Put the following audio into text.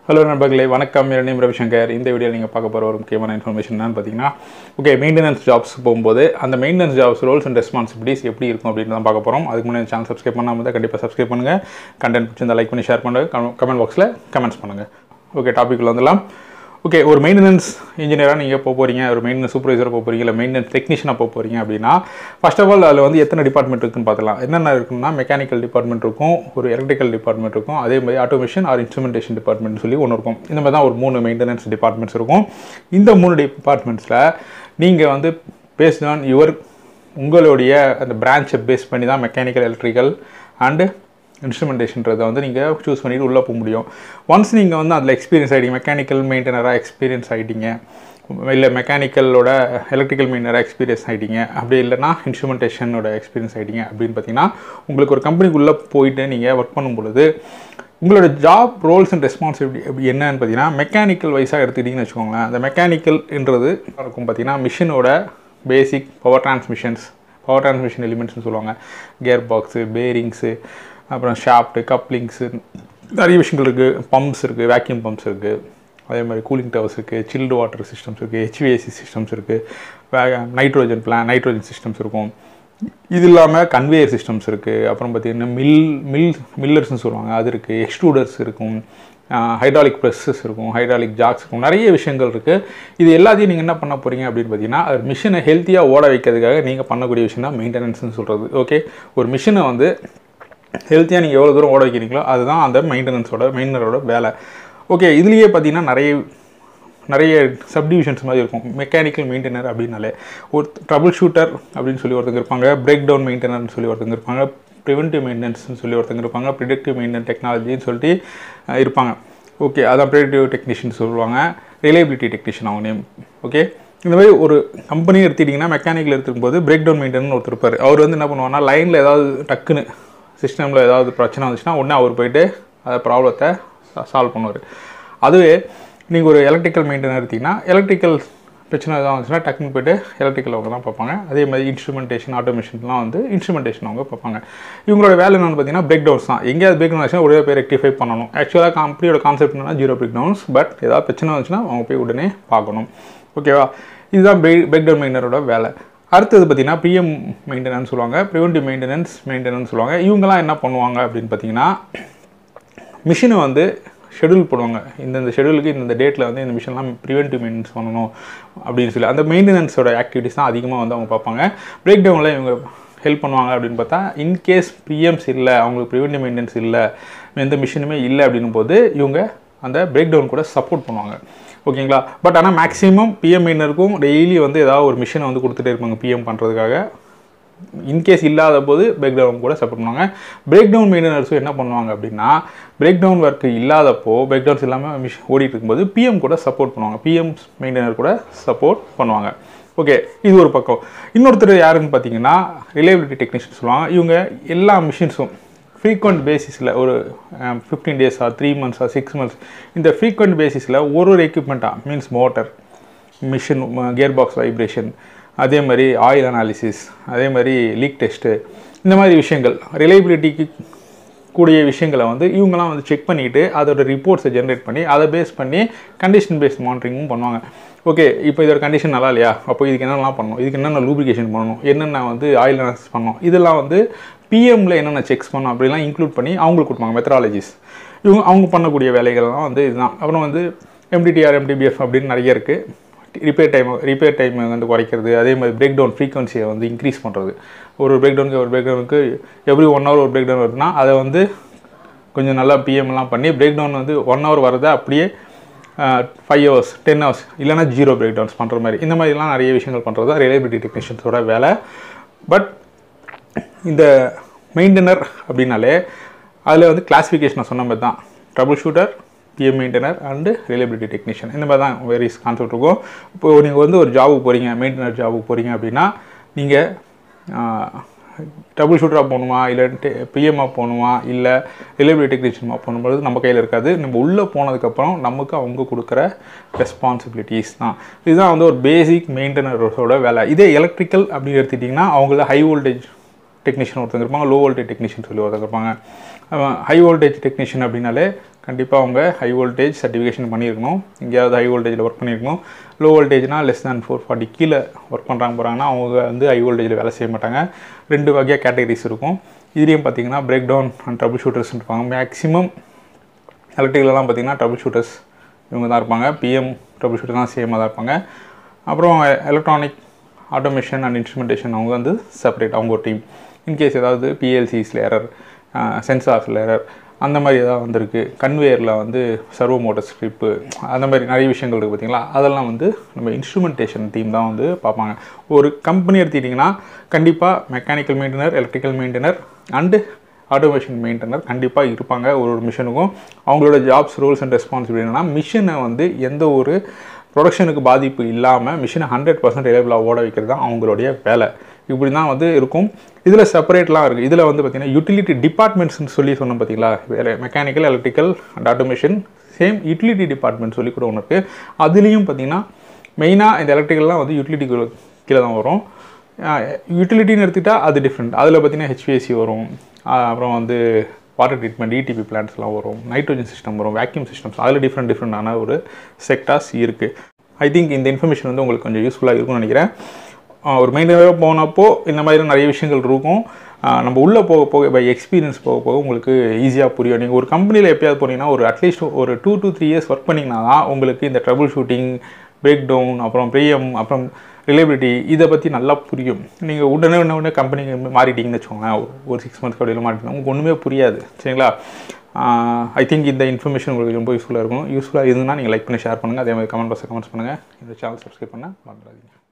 hello நண்பர்களே வணக்கம் என் name Ravishankar இந்த வீடியோ நீங்கள் பார்க்க போகிற ஒரு முக்கியமான இன்ஃபர்மேஷன் என்னன்னு பார்த்தீங்கன்னா ஓகே மெயின்டெனன்ஸ் ஜாப்ஸ் போகும்போது அந்த maintenance jobs roles and responsibilities எப்படி இருக்கும் அப்படின்னு தான் பார்க்க போகிறோம் அதுக்கு முன்னாடி சேனல் சப்ஸ்கிரைப் பண்ணாமல் இருந்தால் கண்டிப்பாக சப்ஸ்கிரைப் பண்ணுங்கள் கண்டென்ட் பிடிச்சிருந்தா லைக் பண்ணி ஷேர் பண்ணுங்கள் கமெண்ட் பாக்ஸில் கமெண்ட்ஸ் பண்ணுங்கள் ஓகே டாபிக்ல வந்துடலாம் ஓகே ஒரு மெயின்டெனன்ஸ் இன்ஜினியராக நீங்கள் போக போகிறீங்க ஒரு மெயின்டெனன்ஸ் சூப்பர்வைசராக போக போகிறீங்க இல்லை மெயின்டெனன்ஸ் டெக்னீஷியனாக போக போகிறீங்க அப்படின்னா ஃபர்ஸ்ட் ஆஃப் ஆல் அதில் வந்து எத்தனை டிபார்ட்மெண்ட் இருக்குன்னு பார்த்துலாம் என்னென்ன இருக்குன்னா மெக்கானிக்கல் டிபார்ட்மெண்ட் இருக்கும் ஒரு எலக்ட்ரிக்கல் டிபார்ட்மெண்ட் இருக்கும் அதே மாதிரி ஆட்டோமேஷன் ஆர் இன்ஸ்ட்ருமெண்டேஷன் டிபார்ட்மெண்ட் சொல்லி ஒன்று இருக்கும் இந்த மாதிரி தான் ஒரு மூணு மெயின்டெனன்ஸ் டிபார்ட்மெண்ட்ஸ் இருக்கும் இந்த மூணு டிபார்ட்மெண்ட்ஸில் நீங்கள் வந்து பேஸ்ட் ஆன் யுவர் உங்களுடைய அந்த பிரான்ச்சை பேஸ் பண்ணி தான் மெக்கானிக்கல் எலக்ட்ரிக்கல் அண்டு இன்ஸ்ட்ருமெண்டேஷன்றதை வந்து நீங்கள் சூஸ் பண்ணிட்டு உள்ளே போக முடியும் ஒன்ஸ் நீங்கள் வந்து அதில் எக்ஸ்பீரியன்ஸ் ஆகிட்டீங்க மெக்கானிக்கல் மெயின்டெனராக எக்ஸ்பீரியன்ஸ் ஆகிட்டீங்க இல்லை மெக்கானிக்கலோட எலக்ட்ரிக்கல் மெயினராக எக்ஸ்பீரியன்ஸ் ஆகிட்டீங்க அப்படி இல்லைனா இன்ஸ்ட்ருமெண்டேஷனோட எக்ஸ்பீரியன்ஸ் ஆகிட்டீங்க அப்படின்னு பார்த்தீங்கன்னா உங்களுக்கு ஒரு கம்பெனிக்குள்ளே போயிட்டு நீங்கள் ஒர்க் பண்ணும் பொழுது உங்களோட ஜாப் ரோல்ஸ் அண்ட் ரெஸ்பான்சிபிலிட்டி என்னன்னு பார்த்தீங்கன்னா மெக்கானிக்கல் வைஸாக எடுத்துக்கிட்டிங்கன்னு வச்சுக்கோங்களேன் அந்த மெக்கானிக்கல்ன்றது இருக்கும் பார்த்தீங்கன்னா மிஷினோட basic power transmissions power transmission எலிமெண்ட்ஸ்னு சொல்லுவாங்க கியர் பாக்ஸு பேரிங்ஸு அப்புறம் ஷாஃப்ட்டு கப்ளிங்ஸு நிறைய விஷயங்கள் இருக்குது பம்ப்ஸ் இருக்குது வேக்யூம் பம்ப்ஸ் இருக்குது அதே மாதிரி கூலிங் டவர்ஸ் இருக்குது சில்டு வாட்டர் சிஸ்டம்ஸ் இருக்குது ஹெச்விஏசி சிஸ்டம்ஸ் இருக்குது வே நைட்ரோஜன் பிளான் நைட்ரோஜன் சிஸ்டம்ஸ் இருக்கும் இது இல்லாமல் கன்வேயர் சிஸ்டம்ஸ் இருக்குது அப்புறம் பார்த்திங்கன்னா மில் மில் மில்லர்ஸ்னு சொல்லுவாங்க அது இருக்குது எக்ஸ்ட்ரூடர்ஸ் இருக்கும் ஹைட்ராலிக் ப்ரெஸ்ஸஸ் இருக்கும் ஹைட்ராலிக் ஜாக்ஸ் இருக்கும் நிறைய விஷயங்கள் இருக்குது இது எல்லாத்தையும் நீங்கள் என்ன பண்ண போகிறீங்க அப்படின்னு பார்த்தீங்கன்னா அது மிஷினை ஹெல்த்தியாக ஓட வைக்கிறதுக்காக நீங்கள் பண்ணக்கூடிய விஷயம் தான் மெயின்டெனன்ஸ்னு சொல்கிறது ஓகே ஒரு மிஷினை வந்து ஹெல்த்தியாக நீங்கள் எவ்வளோ தூரம் ஓட வைக்கிறீங்களோ அதுதான் அந்த மெயின்டெனன்ஸோட மெயினரோட வேலை ஓகே இதுலேயே பார்த்தீங்கன்னா நிறைய நிறைய சப்டிவிஷன்ஸ் மாதிரி இருக்கும் மெக்கானிக்கல் மெயின்டெனர் அப்படின்னாலே ஒரு ட்ரபிள் ஷூட்டர் அப்படின்னு சொல்லி ஒருத்தங்க இருப்பாங்க பிரேக் டவுன் மெயின்டெனர்னு சொல்லி ஒருத்தங்க இருப்பாங்க ப்ரிவென்டிவ் மெயின்டெனன்ஸ்னு சொல்லி ஒருத்தங்க இருப்பாங்க ப்ரிடிக்டிவ் மெயின்டெனன் டெக்னாலஜின்னு சொல்லிட்டு அஹ், இருப்பாங்க ஓகே அதான் ப்ரிடிக்டிவ் டெக்னீஷியன் சொல்லுவாங்க ரிலையபிலிட்டி டெக்னீஷியன் அவங்க நேம் ஓகே இந்த மாதிரி ஒரு கம்பெனி எடுத்துட்டிங்கன்னா மெக்கானிக்கல் எடுத்துக்கும் போது பிரேக் டவுன் மெயின்டெனன் ஒருத்தர் இருப்பார் அவர் வந்து என்ன பண்ணுவாங்கன்னா லைனில் ஏதாவது டக்குன்னு சிஸ்டமில் ஏதாவது பிரச்சனை வந்துச்சுன்னா உடனே அவர் போயிட்டு அந்த ப்ராப்ளத்தை சால்வ் பண்ணுவார் அதுவே நீங்கள் ஒரு எலக்ட்ரிக்கல் மெயின்டெனர் எடுத்திங்கன்னா எலக்ட்ரிக்கல் பிரச்சனை எதாவது வந்துச்சுன்னா டக்குன்னு போயிட்டு எலக்ட்ரிக்கல் அவங்க தான் பார்ப்பாங்க அதே மாதிரி இன்ஸ்ட்ருமெண்டேஷன் ஆட்டோமேஷன்லாம் வந்து இன்ஸ்ட்ருமெண்டேஷன் அவங்க பார்ப்பாங்க இவங்களோட வேலை என்னென்னு பார்த்தீங்கன்னா பிரேக் டவுன்ஸ் தான் எங்கேயாவது பிரேக் டவுன் ஆச்சுன்னா ஒரே பேர் ரெக்டிஃபை பண்ணணும் ஆக்சுவலாக கம்பெனியோட கான்செப்ட் என்னன்னா ஜீரோ பிரேக் டவுன்ஸ் பட் ஏதாவது பிரச்சனை வந்துச்சுன்னா அவங்க போய் உடனே பார்க்கணும் ஓகேவா இதுதான் பிரேக் பிரேக் டவுன் மெயினரோட வேலை அடுத்தது பார்த்தீங்கன்னா பிஎம் மெயின்டெனன்ஸ் சொல்லுவாங்க ப்ரிவென்டிவ் மெயின்டெனன்ஸ் மெயின்டெனன்ஸ் சொல்லுவாங்க இவங்கெல்லாம் என்ன பண்ணுவாங்க அப்படின்னு பார்த்தீங்கன்னா மிஷினை வந்து ஷெடியூல் போடுவாங்க இந்தந்த ஷெடியூலுக்கு இந்த டேட்டில் வந்து இந்த மிஷின்லாம் ப்ரிவென்டிவ் மெயின்டெனன்ஸ் பண்ணணும் அப்படின்னு சொல்லி அந்த மெயின்டெனன்ஸோட ஆக்டிவிட்டிஸ் தான் அதிகமாக வந்து அவங்க பார்ப்பாங்க பிரேக் டவுனில் இவங்க ஹெல்ப் பண்ணுவாங்க அப்படின்னு பார்த்தா இன்கேஸ் பிஎம்ஸ் இல்லை அவங்களுக்கு ப்ரிவென்டிவ் மெயின்டெனன்ஸ் இல்லை எந்த மிஷினுமே இல்லை அப்படின்னும் போது இவங்க அந்த பிரேக் டவுன் கூட சப்போர்ட் பண்ணுவாங்க ஓகேங்களா பட் ஆனால் மேக்ஸிமம் பிஎம் மெயினருக்கும் டெய்லி வந்து ஏதாவது ஒரு மிஷினை வந்து கொடுத்துட்டே இருப்பாங்க பிஎம் பண்ணுறதுக்காக இன்கேஸ் இல்லாத போது பிரேக் டவுன் கூட சப்போர்ட் பண்ணுவாங்க பிரேக் டவுன் மெயின்டெனர்ஸும் என்ன பண்ணுவாங்க அப்படின்னா பிரேக் டவுன் ஒர்க் இல்லாதப்போ பிரேக் டவுன்ஸ் இல்லாமல் மிஷ் ஓடிட்டு இருக்கும்போது பிஎம் கூட சப்போர்ட் பண்ணுவாங்க பிஎம் மெயின்டெனர் கூட சப்போர்ட் பண்ணுவாங்க ஓகே இது ஒரு பக்கம் இன்னொருத்தர் யாருன்னு பார்த்தீங்கன்னா ரிலையபிலிட்டி டெக்னீஷியன் சொல்லுவாங்க இவங்க எல்லா மிஷின்ஸும் ஃப்ரீக்வெண்ட் பேசிஸில் ஒரு ஃபிஃப்டீன் டேஸா த்ரீ மந்த்ஸா சிக்ஸ் மந்த்ஸ் இந்த ஃப்ரீக்வெண்ட் பேசிஸில் ஒரு ஒரு எக்யூப்மெண்ட்டாக means motor machine gear box vibration அதே மாதிரி ஆயில் அனாலிசிஸ் அதே மாதிரி லீக் டெஸ்ட்டு இந்த மாதிரி விஷயங்கள் ரிலையபிலிட்டிக்கு கூடிய விஷயங்களை வந்து இவங்கெல்லாம் வந்து செக் பண்ணிவிட்டு அதோட ரிப்போர்ட்ஸை ஜென்ரேட் பண்ணி அதை பேஸ் பண்ணி கண்டிஷன் பேஸ்ட் மானிட்டரிங்கும் பண்ணுவாங்க ஓகே இப்போ இதோட கண்டிஷன் நல்லா இல்லையா அப்போ இதுக்கு என்னென்னலாம் பண்ணணும் இதுக்கு என்னென்ன லூப்ரிகேஷன் பண்ணணும் என்னென்ன வந்து ஆயில் அனாலிசிஸ் பண்ணணும் இதெல்லாம் வந்து பிஎம்மில் என்னென்ன செக்ஸ் பண்ணணும் அப்படிலாம் இன்க்ளூட் பண்ணி அவங்களுக்கு கொடுப்பாங்க மெத்தடாலஜிஸ் இவங்க அவங்க பண்ணக்கூடிய வேலைகள்லாம் வந்து இதுதான் அப்புறம் வந்து எம்டிடிஆர் எம்டிபிஎஃப் அப்படின்னு நிறைய இருக்குது ரிப்பேர் டைம் ரிப்பேர் டைம் வந்து குறைக்கிறது அதே மாதிரி பிரேக் டவுன் ஃப்ரீக்வன்சியை வந்து இன்க்ரீஸ் பண்ணுறது ஒரு பிரேக் டவுனுக்கு ஒரு பிரேக் டவுனுக்கு எவ்ரி ஒன் ஹவர் ஒரு பிரேக் டவுன் வருதுன்னா அதை வந்து கொஞ்சம் நல்லா பிஎம்லாம் பண்ணி பிரேக் டவுன் வந்து ஒன் ஹவர் வரதை அப்படியே ஃபைவ் ஹவர்ஸ் டென் ஹவர்ஸ் இல்லைனா ஜீரோ பிரேக் டவுன்ஸ் பண்ணுற மாதிரி இந்த மாதிரிலாம் நிறைய விஷயங்கள் பண்ணுறது தான் ரிலையபிலிட்டி டெக்னீஷியன்ஸோட வேலை பட் இந்த மெயின்டெனர் அப்படின்னாலே அதில் வந்து கிளாஸிஃபிகேஷன் நான் சொன்ன மாதிரி தான் trouble shooter PM maintainer and reliability technician இந்த மாதிரி தான் வேரியஸ் கான்செப்ட் இருக்கும் இப்போ நீங்கள் வந்து ஒரு ஜாபுக்கு போகிறீங்க மெயின்டெனர் ஜாபுக்கு போகிறீங்க அப்படின்னா நீங்கள் ட்ரபிள் ஷூட்டராக போகணுமா இல்லை பிஎம்மாக போகணுமா இல்லை ரிலையபிலிட்டி டெக்னீஷியனாக போகும்போது நம்ம கையில் இருக்காது நம்ம உள்ளே போனதுக்கப்புறம் நமக்கு அவங்க கொடுக்குற ரெஸ்பான்சிபிலிட்டிஸ் தான் இதுதான் வந்து ஒரு பேசிக் மெயின்டெனரோட வேலை இதே எலக்ட்ரிக்கல் அப்படின்னு எடுத்துட்டிங்கன்னா அவங்கள ஹை வோல்டேஜ் டெக்னீஷியன் ஒருத்தங்க இருப்பாங்க லோ வோல்டேஜ் டெக்னீஷியன் சொல்லி ஒருத்தங்க இருப்பாங்க ஹை வோல்டேஜ் டெக்னீஷியன் அப்படின்னாலே கண்டிப்பாக அவங்க ஹை வோல்டேஜ் சர்டிஃபிகேஷன் பண்ணியிருக்கணும் எங்கேயாவது ஹை வோல்டேஜில் ஒர்க் பண்ணியிருக்கணும் லோ வோல்டேஜ்னா லெஸ் தேன் ஃபோர் ஃபார்ட்டி கீழே ஒர்க் பண்ணுறாங்க போகிறாங்கன்னா அவங்க வந்து ஹை வோல்டேஜில் வேலை செய்ய மாட்டாங்க ரெண்டு வகையாக கேட்டகரிஸ் இருக்கும் இதுலேயும் பார்த்தீங்கன்னா break down and trouble shooters இருப்பாங்க மேக்ஸிமம் எலக்ட்ரிக்கலலாம் பார்த்தீங்கன்னா ட்ரபிள் ஷூட்டர்ஸ் இவங்க தான் இருப்பாங்க பிஎம் ட்ரபிள் ஷூட்டர் தான் சேமாக தான் இருப்பாங்க அப்புறம் எலக்ட்ரானிக் ஆட்டோமேஷன் அண்ட் இன்ஸ்ட்ருமெண்டேஷன் அவங்க வந்து செப்பரேட் அவங்க ஒரு டீம் இன்கேஸ் ஏதாவது பிஎல்சிஸில் எரர் சென்சார்ஸில் எரர் அந்த மாதிரி ஏதாவது வந்திருக்கு கன்வேயரில் வந்து சர்வோ மோட்டர் ஸ்ட்ரிப்பு அந்த மாதிரி நிறைய விஷயங்கள் இருக்குது பார்த்தீங்களா அதெல்லாம் வந்து நம்ம இன்ஸ்ட்ருமெண்டேஷன் டீம் தான் வந்து பார்ப்பாங்க ஒரு கம்பெனி எடுத்துக்கிட்டிங்கன்னா கண்டிப்பாக mechanical maintainer electrical maintainer and automation maintainer கண்டிப்பாக இருப்பாங்க ஒரு ஒரு மிஷினுக்கும் அவங்களோட ஜாப்ஸ் ரூல்ஸ் அண்ட் ரெஸ்பான்சிபிலிட்டி என்னன்னா மிஷினை வந்து எந்த ஒரு ப்ரொடக்ஷனுக்கு பாதிப்பு இல்லாமல் மிஷினை ஹண்ட்ரட் பர்சன்ட் ரிலேபிளாக ஓட வைக்கிறது தான் அவங்களுடைய வேலை இப்படி தான் வந்து இருக்கும் இதில் செப்பரேட்லாம் இருக்குது இதில் வந்து பார்த்திங்கன்னா யூட்டிலிட்டி டிபார்ட்மெண்ட்ஸ்னு சொல்லி சொன்னோம் பார்த்தீங்களா வேறு mechanical electrical and automation same utility department சொல்லி கூட ஒன்று இருக்குது அதுலேயும் பார்த்திங்கன்னா மெயினாக இந்த எலக்ட்ரிக்கல்லாம் வந்து யூட்டிலிட்டி கீழே தான் வரும் யூட்டிலிட்டின்னு எடுத்துக்கிட்டால் அது டிஃப்ரெண்ட் அதில் பார்த்திங்கன்னா ஹெச்பிஎஸ்சி வரும் ஆஹ் அப்புறம் வந்து வாட்டர் ட்ரீட்மெண்ட் இடிபி பிளான்ட்ஸ்லாம் வரும் நைட்ரோஜன் சிஸ்டம் வரும் வேக்யூம் சிஸ்டம்ஸ் அதில் டிஃப்ரெண்ட் டிஃப்ரெண்டான ஒரு செக்டார்ஸ் இருக்குது ஐ திங்க் இந்த இன்ஃபர்மேஷன் வந்து உங்களுக்கு கொஞ்சம் யூஸ்ஃபுல்லாக இருக்கும்னு நினைக்கிறேன் ஆஹ் ஒரு மெயினாக போனப்போ இந்த மாதிரி நிறைய விஷயங்கள் இருக்கும் ஆஹ் நம்ம உள்ளே போக போக பை எக்ஸ்பீரியன்ஸ் போக போக உங்களுக்கு ஈஸியாக புரியும் நீங்கள் ஒரு கம்பெனியில் எப்பயாவது போனீங்கன்னா ஒரு அட்லீஸ்ட் ஒரு two to three years work பண்ணிங்கன்னா தான் உங்களுக்கு இந்த ட்ரபிள் ஷூட்டிங் பிரேக் டவுன் அப்புறம் பிரியம் அப்புறம் ரிலேபிலிட்டி இதை பற்றி நல்லா புரியும் நீங்கள் உடனே உடனே உடனே கம்பெனி மாறிட்டீங்கன்னு வச்சுக்கோங்களேன் ஒரு சிக்ஸ் மந்த்ஸ் அப்படியில் மாறிட்டீங்க உங்களுக்கு ஒன்றுமே புரியாது சரிங்களா ஐ திங்க் இந்த இன்ஃபர்மேஷன் உங்களுக்கு ரொம்ப யூஸ்ஃபுல்லாக இருக்கும் யூஸ்ஃபுல்லாக இருந்ததுன்னா நீங்கள் லைக் பண்ணி ஷேர் பண்ணுங்கள் அதே மாதிரி கமெண்ட் பாக்ஸில் கமெண்ட்ஸ் பண்ணுங்கள் இந்த சேனல் சப்ஸ்கிரைப் பண்ண மறந்துடாதீங்க